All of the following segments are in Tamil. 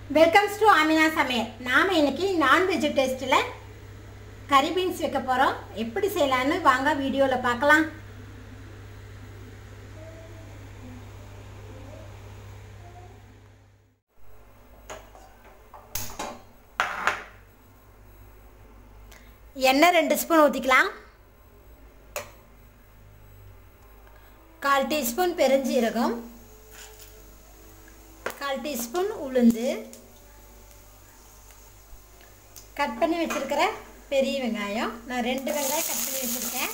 வெல்கம்ஸ் டு ஆமினா சமையல் நாம் இன்னைக்கு நான்வெஜ் டெஸ்ட்டில் கறி பீன்ஸ் வைக்க போகிறோம் எப்படி செய்யலான்னு வாங்க வீடியோவில் பார்க்கலாம் எண்ணெய் ரெண்டு ஸ்பூன் ஊற்றிக்கலாம் கால் டீஸ்பூன் பெருஞ்சீரகம் கால் டீஸ்பூன் உளுந்து கட் பண்ணி வச்சுருக்கிற பெரிய வெங்காயம் நான் ரெண்டு வெங்காயம் கட் பண்ணி வச்சுருக்கேன்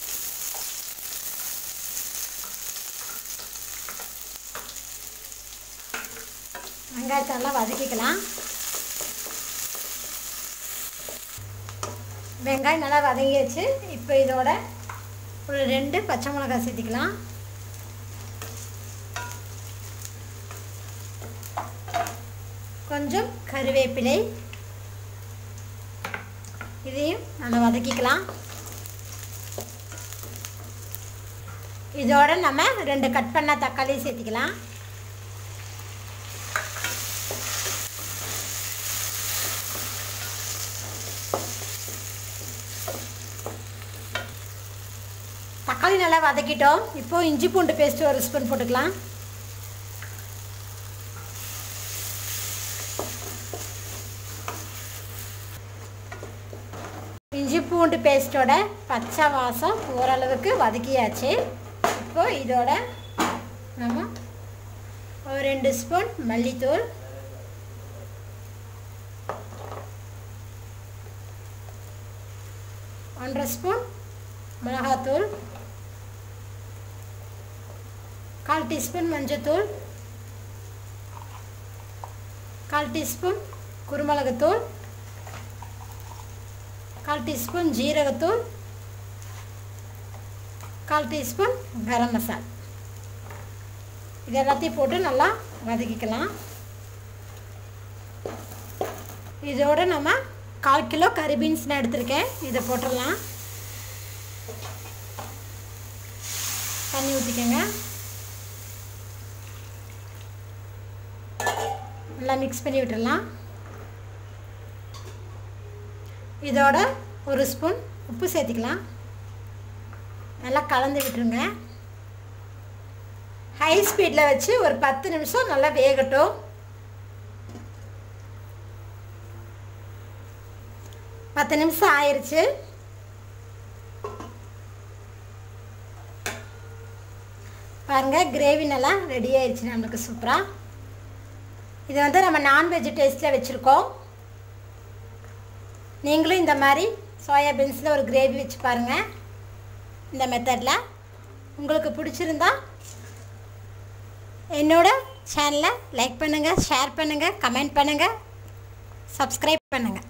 வெங்காயத்தை நல்லா வதக்கிக்கலாம் வெங்காயம் நல்லா வதங்கியாச்சு இப்போ இதோட ஒரு ரெண்டு பச்சை மிளகாய் சேர்த்திக்கலாம் கொஞ்சம் கருவேப்பிலை இதையும் நம்ம வதக்கிக்கலாம் இதோட நம்ம ரெண்டு கட் பண்ண தக்காளி சேர்த்திக்கலாம் தக்காளி நல்லா வதக்கிட்டோம் இப்போ இஞ்சி பூண்டு பேஸ்ட் ஒரு ஸ்பூன் போட்டுக்கலாம் இஞ்சி பூண்டு பேஸ்ட்டோட பச்சை வாசம் ஓரளவுக்கு வதக்கியாச்சு இப்போ இதோட நம்ம ஒரு ரெண்டு ஸ்பூன் மல்லித்தூள் ஒன்றரை ஸ்பூன் மிளகாத்தூள் கால் டீஸ்பூன் மஞ்சத்தூள் கால் டீஸ்பூன் குருமிளகுத்தூள் கால் டீஸ்பூன் ஜீரகத்தூள் கால் டீஸ்பூன் கரம் மசால் இது எல்லாத்தையும் போட்டு நல்லா வதக்கிக்கலாம் இதோட நம்ம கால் கிலோ கறி பீன்ஸ் நான் எடுத்திருக்கேன் இதை போட்டுடலாம் தண்ணி ஊற்றிக்கோங்க நல்லா மிக்ஸ் பண்ணி விட்டுடலாம் இதோட ஒரு ஸ்பூன் உப்பு சேர்த்திக்கலாம் நல்லா கலந்து விட்டுருங்க ஹை ஸ்பீடில் வச்சு ஒரு பத்து நிமிஷம் நல்லா வேகட்டும் பத்து நிமிஷம் ஆயிடுச்சு பாருங்கள் கிரேவி நல்லா ரெடி ஆயிடுச்சு நம்மளுக்கு சூப்பராக இது வந்து நம்ம நான்வெஜ் டேஸ்ட்டில் வச்சுருக்கோம் நீங்களும் இந்த மாதிரி சோயாபீன்ஸில் ஒரு கிரேவி வச்சு பாருங்கள் இந்த மெத்தடில் உங்களுக்கு பிடிச்சிருந்தா என்னோட சேனலை லைக் பண்ணுங்கள் ஷேர் பண்ணுங்கள் கமெண்ட் பண்ணுங்கள் சப்ஸ்கிரைப் பண்ணுங்கள்